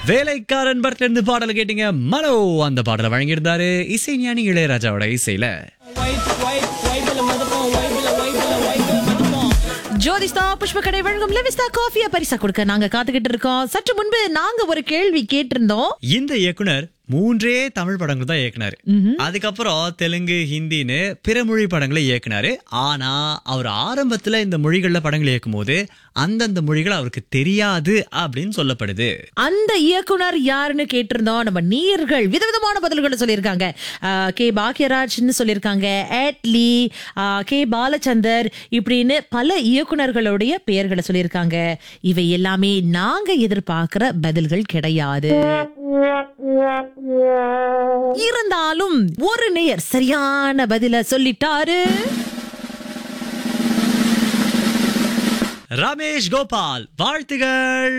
வேலைக்காரன் படத்துல இருந்து பாடல் கேட்டீங்க மனோ அந்த பாடலை வழங்கியிருந்தாரு இசை ஞானி இளையராஜாவோட இசையில ஜோதிஸ்தா புஷ்பக்கடை வழங்கும் லெவிஸ்தா காஃபியா பரிசா கொடுக்க நாங்க காத்துக்கிட்டு இருக்கோம் சற்று முன்பு நாங்க ஒரு கேள்வி கேட்டிருந்தோம் இந்த இயக்குனர் மூன்றே தமிழ் படங்கள் தான் இயக்குனாரு அதுக்கப்புறம் தெலுங்கு ஹிந்தின்னு பிற மொழி படங்களை இயக்குனாரு ஆனா அவர் ஆரம்பத்துல இந்த மொழிகள்ல படங்கள் இயக்கும் போது அந்தந்த மொழிகள் அவருக்கு தெரியாது அப்படின்னு சொல்லப்படுது அந்த இயக்குனர் யாருன்னு கேட்டிருந்தோம் நம்ம நீர்கள் விதவிதமான பதில்களை சொல்லியிருக்காங்க ஆஹ் கே பாக்யராஜ்னு சொல்லியிருக்காங்க ஏட்லி ஆஹ் கே பாலச்சந்தர் இப்படின்னு பல இயக்குனர்களுடைய பெயர்களை சொல்லியிருக்காங்க இவை எல்லாமே நாங்க எதிர்பார்க்கிற பதில்கள் கிடையாது இருந்தாலும் ஒரு நேயர் சரியான பதில சொல்லிட்டாரு ரமேஷ் கோபால் வாழ்த்துகள்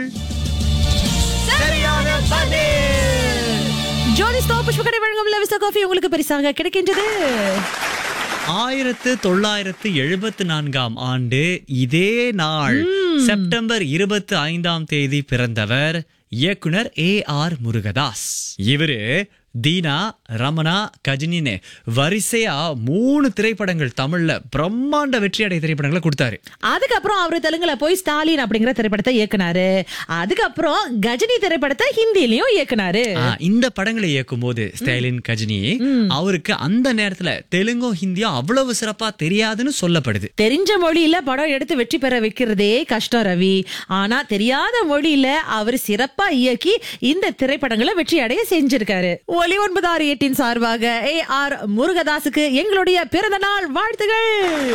ஜோதிஸ்தா புஷ்பக்கடை வழங்கும் லெவிஸ்தா காஃபி உங்களுக்கு பரிசாக கிடைக்கின்றது ஆயிரத்து தொள்ளாயிரத்து எழுபத்து நான்காம் ஆண்டு இதே நாள் செப்டம்பர் இருபத்தி ஐந்தாம் தேதி பிறந்தவர் இயக்குனர் ஏ ஆர் முருகதாஸ் இவரு தீனா ரமணா கஜினின்னு வரிசையா மூணு திரைப்படங்கள் தமிழ்ல பிரம்மாண்ட வெற்றி அடைய திரைப்படங்களை கொடுத்தாரு அதுக்கப்புறம் அவரு தெலுங்குல போய் ஸ்டாலின் அப்படிங்கிற திரைப்படத்தை இயக்குனாரு அதுக்கப்புறம் கஜினி திரைப்படத்தை ஹிந்திலயும் இயக்குனாரு ஆ, இந்த படங்களை இயக்கும் போது ஸ்டைலின் கஜினி அவருக்கு அந்த நேரத்துல தெலுங்கும் ஹிந்தியும் அவ்வளவு சிறப்பா தெரியாதுன்னு சொல்லப்படுது தெரிஞ்ச மொழியில படம் எடுத்து வெற்றி பெற வைக்கிறதே கஷ்டம் ரவி ஆனா தெரியாத மொழியில அவர் சிறப்பா இயக்கி இந்த திரைப்படங்களை வெற்றி அடைய செஞ்சிருக்காரு ஒலி ஒன்பது ஆறு எட்டின் சார்பாக ஏ ஆர் முருகதாஸுக்கு எங்களுடைய பிறந்த நாள் வாழ்த்துகள்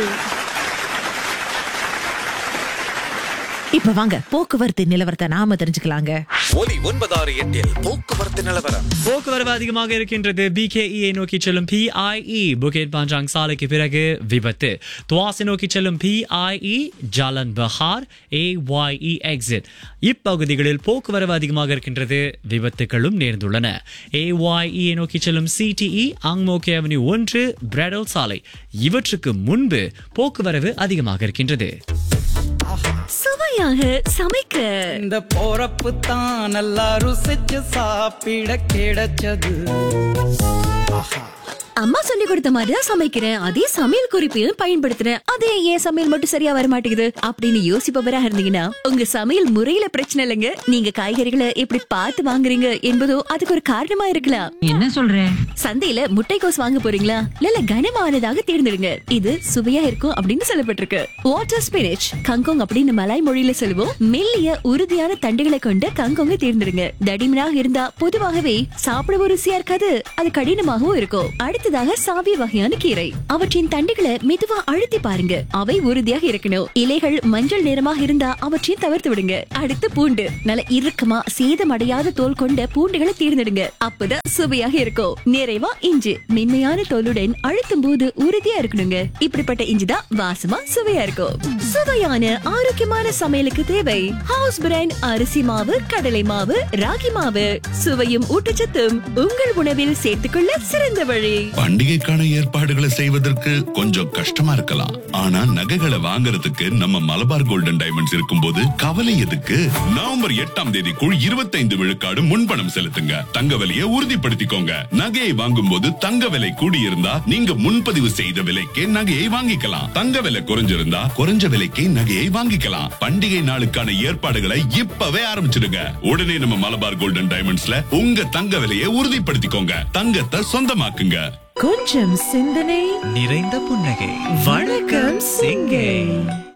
இப்ப வாங்க போக்குவரத்து நிலவரத்தை நாம தெரிஞ்சுக்கலாங்க ஒலி ஒன்பதாறு எட்டில் போக்குவரத்து நிலவரம் போக்குவரவு அதிகமாக இருக்கின்றது பிகேஇ நோக்கி செல்லும் பிஐஇ புகேட் பாஞ்சாங் சாலைக்கு பிறகு விபத்து துவாசி நோக்கி செல்லும் PIE Jalan Bahar AYE exit இப்பகுதிகளில் போக்குவரவு அதிகமாக இருக்கின்றது விபத்துகளும் நேர்ந்துள்ளன ஏஒய்இ நோக்கி செல்லும் சிடிஇ அங்மோகே அவென்யூ ஒன்று பிரெடல் சாலை இவற்றுக்கு முன்பு போக்குவரவு அதிகமாக இருக்கின்றது சுவையாக சமைக்க இந்த போறப்பு தான் நல்லா ருசிச்சு சாப்பிட கிடைச்சது அம்மா சொல்லி கொடுத்த மாதிரி தான் சமைக்கிறேன் அதே சமையல் குறிப்பையும் பயன்படுத்துறேன் அதே ஏன் சமையல் மட்டும் சரியா வர மாட்டேங்குது அப்படின்னு யோசிப்பவரா இருந்தீங்கன்னா உங்க சமையல் முறையில பிரச்சனை இல்லைங்க நீங்க காய்கறிகளை எப்படி பார்த்து வாங்குறீங்க என்பதோ அதுக்கு ஒரு காரணமா இருக்கலாம் என்ன சொல்ற சந்தையில முட்டைக்கோஸ் வாங்க போறீங்களா இல்ல கனமானதாக தேர்ந்தெடுங்க இது சுவையா இருக்கும் அப்படின்னு சொல்லப்பட்டிருக்கு வாட்டர் ஸ்பினிச் கங்கோங் அப்படின்னு மலாய் மொழியில சொல்லுவோம் மெல்லிய உறுதியான தண்டுகளை கொண்ட கங்கோங்க தேர்ந்தெடுங்க தடிமனாக இருந்தா பொதுவாகவே சாப்பிடவும் ருசியா இருக்காது அது கடினமாகவும் இருக்கும் அடுத்ததாக சாவிய வகையான கீரை அவற்றின் தண்டுகளை மெதுவா அழுத்தி பாருங்க அவை உறுதியாக இருக்கணும் இலைகள் மஞ்சள் நிறமாக இருந்தா அவற்றையும் தவிர்த்து விடுங்க அடுத்து பூண்டு நல்ல இறுக்கமா சேதமடையாத தோல் கொண்ட பூண்டுகளை தேர்ந்தெடுங்க அப்பதான் சுவையாக இருக்கும் நிறைவா இஞ்சி மென்மையான தோலுடன் அழுத்தும் போது உறுதியா இருக்கணுங்க இப்படிப்பட்ட இஞ்சி தான் வாசமா சுவையா இருக்கும் சுவையான ஆரோக்கியமான சமையலுக்கு தேவை ஹவுஸ் பிராண்ட் அரிசி மாவு கடலை மாவு ராகி மாவு சுவையும் ஊட்டச்சத்தும் உங்கள் உணவில் சேர்த்துக்கொள்ள சிறந்த வழி பண்டிகைக்கான ஏற்பாடுகளை செய்வதற்கு கொஞ்சம் கஷ்டமா இருக்கலாம் ஆனா நகைகளை வாங்குறதுக்கு நம்ம மலபார் கோல்டன் டைமண்ட்ஸ் இருக்கும்போது கவலை எதுக்கு நவம்பர் எட்டாம் தேதிக்குள் இருபத்தைந்து விழுக்காடு முன்பணம் செலுத்துங்க தங்க விலையை உறுதிப்படுத்திக்கோங்க நகையை வாங்கும் போது தங்க விலை கூடியிருந்தா நீங்க முன்பதிவு செய்த விலைக்கே நகையை வாங்கிக்கலாம் தங்க விலை குறைஞ்சிருந்தா குறைஞ்ச விலைக்கே நகையை வாங்கிக்கலாம் பண்டிகை நாளுக்கான ஏற்பாடுகளை இப்பவே ஆரம்பிச்சிடுங்க உடனே நம்ம மலபார் கோல்டன் டைமண்ட்ஸ்ல உங்க தங்க விலையை உறுதிப்படுத்திக்கோங்க தங்கத்தை சொந்தமாக்குங்க கொஞ்சம் சிந்தனை நிறைந்த புன்னகை வணக்கம் சிங்கை